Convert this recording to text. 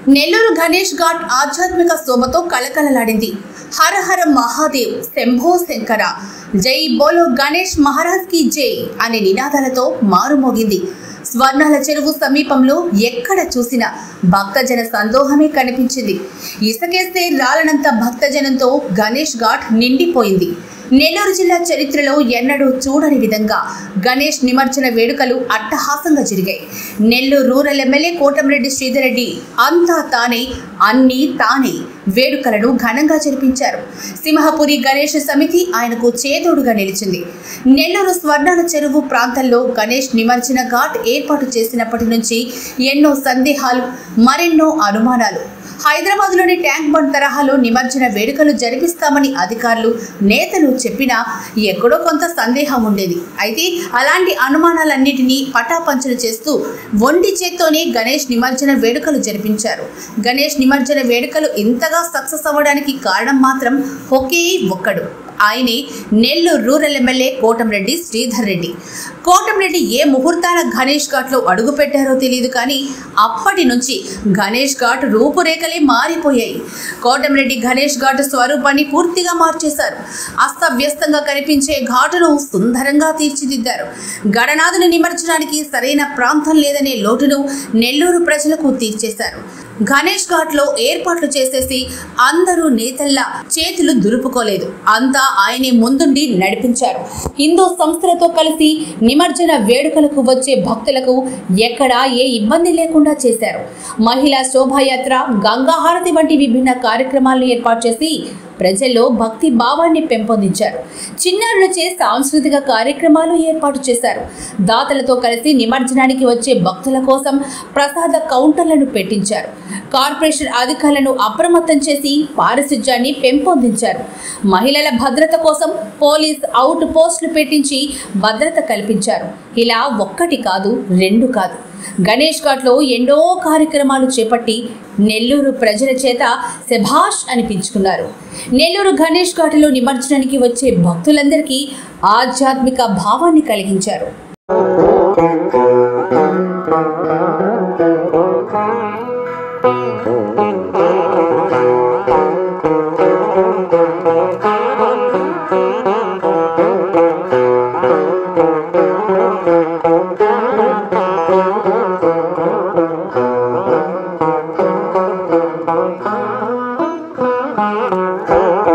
నెల్లూరు గణేష్ ఘాట్ ఆధ్యాత్మిక శోభతో కలకలలాడింది హర హర మహాదేవ్ శంభో శంకర జై బోలో గణేష్ మహారాజ్ కి జై అనే నినాదాలతో మారుమోగింది స్వర్ణాల చెరువు సమీపంలో ఎక్కడ చూసినా భక్తజన సందోహమే కనిపించింది ఇసకేస్తే రాలనంత భక్తజనంతో గణేష్ ఘాట్ నిండిపోయింది నెల్లూరు జిల్లా చరిత్రలో ఎన్నడూ చూడని విధంగా గణేష్ నిమజ్జన వేడుకలు అట్టహాసంగా జరిగాయి నెల్లూరు రూరల్ ఎమ్మెల్యే కోటమిరెడ్డి శ్రీధర్ రెడ్డి అంతా తానే అన్నీ తానే వేడుకలను ఘనంగా జరిపించారు సింహపురి గణేష్ సమితి ఆయనకు చేదోడుగా నిలిచింది నెల్లూరు స్వర్ణాల చెరువు ప్రాంతంలో గణేష్ నిమజ్జన ఘాట్ ఏర్పాటు చేసినప్పటి నుంచి ఎన్నో సందేహాలు మరెన్నో అనుమానాలు హైదరాబాద్లోని ట్యాంక్ బండ్ తరహాలో నిమజ్జన వేడుకలు జరిపిస్తామని అధికారులు నేతలు చెప్పినా ఎక్కడో కొంత సందేహం ఉండేది అయితే అలాంటి అనుమానాలన్నిటినీ పటాపంచలు చేస్తూ ఒంటి చేత్తోనే గణేష్ నిమజ్జన వేడుకలు జరిపించారు గణేష్ నిమజ్జన వేడుకలు ఇంతగా సక్సెస్ అవ్వడానికి కారణం మాత్రం ఒకే ఒక్కడు ఆయనే నెల్లూరు రూరల్ ఎమ్మెల్యే కోటంరెడ్డి శ్రీధర్ రెడ్డి కోటంరెడ్డి ఏ ముహూర్తాన గణేష్ ఘాట్లో అడుగు పెట్టారో తెలియదు కానీ అప్పటి నుంచి గణేష్ ఘాట్ రూపురేఖలే మారిపోయాయి కోటంరెడ్డి గణేష్ ఘాట్ స్వరూపాన్ని పూర్తిగా మార్చేశారు అస్తవ్యస్తంగా కనిపించే ఘాటును సుందరంగా తీర్చిదిద్దారు గణనాథుని నిమర్చడానికి సరైన ప్రాంతం లేదనే లోటును నెల్లూరు ప్రజలకు తీర్చేశారు గణేష్ ఘాట్లో ఏర్పాట్లు చేసేసి అందరూ నేతల్లా చేతులు దులుపుకోలేదు అంతా ఆయనే ముందుండి నడిపించారు హిందూ సంస్థలతో కలిసి నిమజ్జన వేడుకలకు వచ్చే భక్తులకు ఎక్కడా ఏ ఇబ్బంది లేకుండా చేశారు మహిళా శోభాయాత్ర గంగాహారతి వంటి విభిన్న కార్యక్రమాలను ఏర్పాటు చేసి ప్రజల్లో భక్తి భావాన్ని పెంపొందించారు చిన్నారులచే సాంస్కృతిక కార్యక్రమాలు ఏర్పాటు చేశారు దాతలతో కలిసి నిమజ్జనానికి వచ్చే భక్తుల కోసం ప్రసాద కౌంటర్లను పెట్టించారు కార్పొరేషన్ అధికారులను అప్రమత్తం చేసి పారిశుధ్యాన్ని పెంపొందించారు మహిళల భద్రత కోసం పోలీస్ అవుట్ పోస్టులు పెట్టించి భద్రత కల్పించారు ఇలా ఒక్కటి కాదు రెండు కాదు గణేష్ ఘాట్లో ఎన్నో కార్యక్రమాలు చేపట్టి నెల్లూరు ప్రజల చేత శభాష్ అనిపించుకున్నారు నెల్లూరు గణేష్ ఘాటులో నిమజ్జనానికి వచ్చే భక్తులందరికీ ఆధ్యాత్మిక భావాన్ని కలిగించారు Thank you.